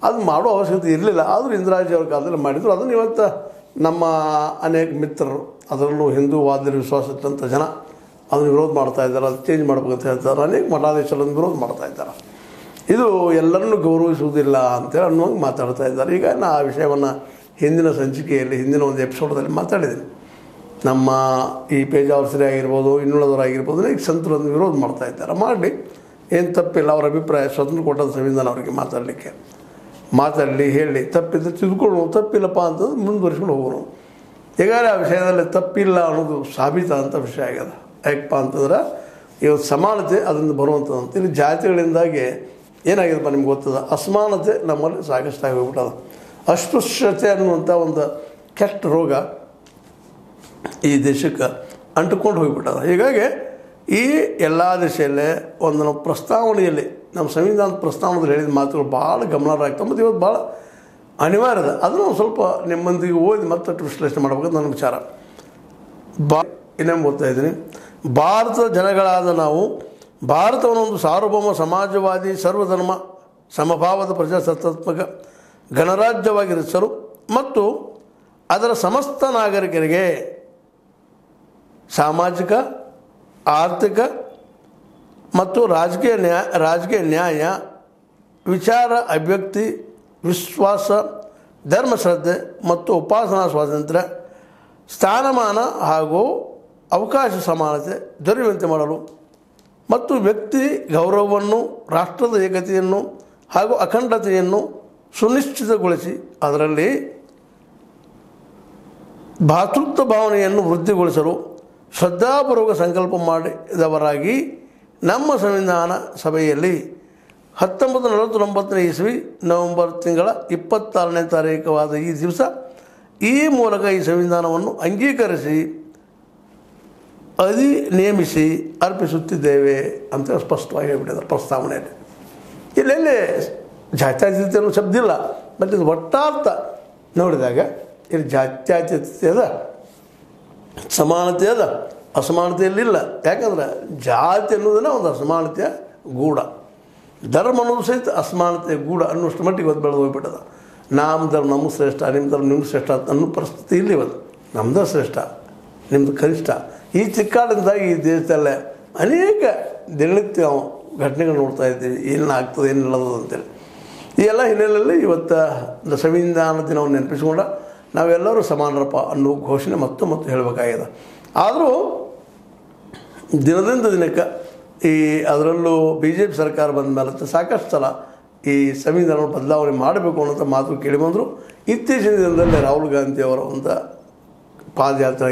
ಅದು ಮಾಡೋ ಅವಶ್ಯಕತೆ ಇರಲಿಲ್ಲ ಆದರೂ ಇಂದಿರಾಜಿ ಅವ್ರ ಕಾಲದಲ್ಲಿ ಮಾಡಿದ್ರು ಅದನ್ನು ಇವತ್ತು ನಮ್ಮ ಅನೇಕ ಮಿತ್ರರು ಅದರಲ್ಲೂ ಹಿಂದೂವಾದ ವಿಶ್ವಾಸ ಇಟ್ಟಂಥ ಜನ ಅದನ್ನು ವಿರೋಧ ಮಾಡ್ತಾ ಇದ್ದಾರೆ ಅದು ಚೇಂಜ್ ಮಾಡ್ಬೇಕಂತ ಹೇಳ್ತಾರೆ ಅನೇಕ ಮಠಾಧೀಶರನ್ನು ವಿರೋಧ ಮಾಡ್ತಾ ಇದ್ದಾರೆ ಇದು ಎಲ್ಲರನ್ನೂ ಗೌರವಿಸುವುದಿಲ್ಲ ಅಂತೇಳಿ ಅನ್ನುವಂಗೆ ಮಾತಾಡ್ತಾ ಇದ್ದಾರೆ ಈಗ ನಾ ಆ ವಿಷಯವನ್ನು ಹಿಂದಿನ ಸಂಚಿಕೆಯಲ್ಲಿ ಹಿಂದಿನ ಒಂದು ಎಪಿಸೋಡಲ್ಲಿ ಮಾತಾಡಿದ್ದೀನಿ ನಮ್ಮ ಈ ಪೇಜಾವಸರಿ ಆಗಿರ್ಬೋದು ಇನ್ನುಳಿದವರಾಗಿರ್ಬೋದು ಈಗ ಸಂತರನ್ನು ವಿರೋಧ ಮಾಡ್ತಾ ಇದ್ದಾರೆ ಮಾಡಲಿ ಏನು ತಪ್ಪಿಲ್ಲ ಅವರ ಅಭಿಪ್ರಾಯ ಸ್ವತಂತ್ರ ಕೊಟ್ಟದ ಸಂವಿಧಾನ ಅವರಿಗೆ ಮಾತಾಡಲಿಕ್ಕೆ ಮಾತಾಡಲಿ ಹೇಳಿ ತಪ್ಪಿದ್ರೆ ತಿದ್ಕೊಳ್ಳೋಣ ತಪ್ಪಿಲ್ಲಪ್ಪ ಅಂತಂದು ಮುಂದುವರಿಸ್ಕೊಂಡು ಹೋಗೋಣ ಈಗಾಗಲೇ ಆ ವಿಷಯದಲ್ಲಿ ತಪ್ಪಿಲ್ಲ ಅನ್ನೋದು ಸಾಬೀತಾದಂಥ ವಿಷಯ ಆಗ್ಯದ ಯಾಕಪ್ಪ ಅಂತಂದ್ರೆ ಇವತ್ತು ಸಮಾನತೆ ಅದರಿಂದ ಬರುವಂಥದ್ದು ಇಲ್ಲಿ ಜಾತಿಗಳಿಂದಾಗಿ ಏನಾಗಿದೆಪ್ಪ ನಿಮ್ಗೆ ಗೊತ್ತದ ಅಸಮಾನತೆ ನಮ್ಮಲ್ಲಿ ಸಾಕಷ್ಟಾಗಿ ಹೋಗ್ಬಿಟ್ಟದ ಅಸ್ಪೃಶ್ಯತೆ ಅನ್ನುವಂಥ ಒಂದು ಕೆಟ್ಟ ರೋಗ ಈ ದೇಶಕ್ಕೆ ಅಂಟುಕೊಂಡು ಹೋಗಿಬಿಟ್ಟದ ಹೀಗಾಗಿ ಈ ಎಲ್ಲ ದಿಶೆಯಲ್ಲೇ ಒಂದು ನಮ್ಮ ಪ್ರಸ್ತಾವನೆಯಲ್ಲಿ ನಮ್ಮ ಸಂವಿಧಾನದ ಪ್ರಸ್ತಾವನೆಯಲ್ಲಿ ಹೇಳಿದ ಮಾತುಗಳು ಭಾಳ ಗಮನಾರ್ಹ ಆಗ್ತವೆ ಮತ್ತು ಇವತ್ತು ಭಾಳ ಅನಿವಾರ್ಯ ಅದ ಅದನ್ನು ಒಂದು ಸ್ವಲ್ಪ ನಿಮ್ಮೊಂದಿಗೆ ಓದಿ ಮತ್ತಷ್ಟು ವಿಶ್ಲೇಷಣೆ ಮಾಡಬೇಕಂತ ನನ್ನ ವಿಚಾರ ಬಾ ಇನ್ನೊಮ್ಮೆ ಓದ್ತಾ ಇದ್ದೀನಿ ಭಾರತದ ಜನಗಳಾದ ನಾವು ಭಾರತವನ್ನು ಒಂದು ಸಾರ್ವಭೌಮ ಸಮಾಜವಾದಿ ಸರ್ವಧರ್ಮ ಸಮಭಾವದ ಪ್ರಜಾಸತ್ತಾತ್ಮಕ ಗಣರಾಜ್ಯವಾಗಿರಿಸಲು ಮತ್ತು ಅದರ ಸಮಸ್ತ ನಾಗರಿಕರಿಗೆ ಸಾಮಾಜಿಕ ಆರ್ಥಿಕ ಮತ್ತು ರಾಜಕೀಯ ನ್ಯಾಯ ರಾಜಕೀಯ ನ್ಯಾಯ ವಿಚಾರ ಅಭಿವ್ಯಕ್ತಿ ವಿಶ್ವಾಸ ಧರ್ಮಶ್ರದ್ಧೆ ಮತ್ತು ಉಪಾಸನಾ ಸ್ವಾತಂತ್ರ್ಯ ಸ್ಥಾನಮಾನ ಹಾಗೂ ಅವಕಾಶ ಸಮಾನತೆ ದೊರೆಯುವಂತೆ ಮಾಡಲು ಮತ್ತು ವ್ಯಕ್ತಿ ಗೌರವವನ್ನು ರಾಷ್ಟ್ರದ ಏಕತೆಯನ್ನು ಹಾಗೂ ಅಖಂಡತೆಯನ್ನು ಸುನಿಶ್ಚಿತಗೊಳಿಸಿ ಅದರಲ್ಲಿ ಭಾತೃತ್ವ ಭಾವನೆಯನ್ನು ವೃದ್ಧಿಗೊಳಿಸಲು ಶ್ರದ್ಧಾಪೂರ್ವಕ ಸಂಕಲ್ಪ ಮಾಡಿದವರಾಗಿ ನಮ್ಮ ಸಂವಿಧಾನ ಸಭೆಯಲ್ಲಿ ಹತ್ತೊಂಬತ್ತು ನಲವತ್ತೊಂಬತ್ತನೇ ಇಸ್ವಿ ನವೆಂಬರ್ ತಿಂಗಳ ಇಪ್ಪತ್ತಾರನೇ ತಾರೀಕವಾದ ಈ ದಿವಸ ಈ ಮೂಲಕ ಈ ಸಂವಿಧಾನವನ್ನು ಅಂಗೀಕರಿಸಿ ಅಧಿ ನೇಮಿಸಿ ಅರ್ಪಿಸುತ್ತಿದ್ದೇವೆ ಅಂತ ಸ್ಪಷ್ಟವಾಗಿ ಹೇಳ್ಬಿಟ್ಟಿದ್ದಾರೆ ಪ್ರಸ್ತಾವನೆಯಲ್ಲಿ ಇಲ್ಲೆಲ್ಲಿ ಜಾತ್ಯಾತೀತ ಅನ್ನೋ ಶಬ್ದ ಇಲ್ಲ ಬಟ್ ಇದು ಒಟ್ಟಾರ್ಥ ನೋಡಿದಾಗ ಇಲ್ಲಿ ಜಾತ್ಯಾತೀತತೆ ಅದ ಸಮಾನತೆ ಅದ ಅಸಮಾನತೆಯಲ್ಲಿಲ್ಲ ಯಾಕಂದ್ರೆ ಜಾತಿ ಅನ್ನೋದನ್ನ ಒಂದು ಅಸಮಾನತೆಯ ಗೂಢ ಧರ್ಮ ಅನ್ನೋದು ಸಹಿತ ಅಸಮಾನತೆಯ ಗೂಢ ಅನ್ನೋಷ್ಟು ಮಟ್ಟಿಗೆ ಇವತ್ತು ಬೆಳೆದು ಹೋಗ್ಬಿಟ್ಟದ ನಮ್ಮ ಧರ್ಮ ನಮ್ಗೆ ಶ್ರೇಷ್ಠ ನಿಮ್ಮ ಧರ್ಮ ನಿಮ್ಗೆ ಶ್ರೇಷ್ಠ ಅನ್ನೋ ಪರಿಸ್ಥಿತಿ ಇಲ್ಲ ಇವತ್ತು ನಮ್ದು ಶ್ರೇಷ್ಠ ನಿಮ್ಮದು ಕನಿಷ್ಠ ಈ ಚಿಕ್ಕಾಡಿಂದಾಗಿ ಈ ದೇಶದಲ್ಲೇ ಅನೇಕ ದಿನನಿತ್ಯ ನಾವು ಘಟನೆಗಳು ನೋಡ್ತಾ ಇದ್ದೀವಿ ಏನು ಆಗ್ತದೆ ಏನು ಇಲ್ಲದು ಅಂತೇಳಿ ಈ ಎಲ್ಲ ಹಿನ್ನೆಲೆಯಲ್ಲಿ ಇವತ್ತು ಒಂದು ಸಂವಿಧಾನ ದಿನವನ್ನು ನೆನಪಿಸಿಕೊಂಡ ನಾವೆಲ್ಲರೂ ಸಮಾನರಪ್ಪ ಅನ್ನೋ ಘೋಷಣೆ ಮತ್ತು ಮತ್ತು ಹೇಳಬೇಕಾಗಿದೆ ಆದರೂ ದಿನದಿಂದ ದಿನಕ್ಕೆ ಈ ಅದರಲ್ಲೂ ಬಿ ಜೆ ಪಿ ಸರ್ಕಾರ ಬಂದ ಮೇಲೆ ಸಾಕಷ್ಟು ಸಲ ಈ ಸಂವಿಧಾನ ಬದಲಾವಣೆ ಮಾಡಬೇಕು ಅನ್ನೋಂಥ ಮಾತು ಕೇಳಿ ಬಂದರು ಇತ್ತೀಚಿನ ದಿನದಲ್ಲಿ ರಾಹುಲ್ ಗಾಂಧಿ ಅವರ ಒಂದು ಪಾದಯಾತ್ರೆ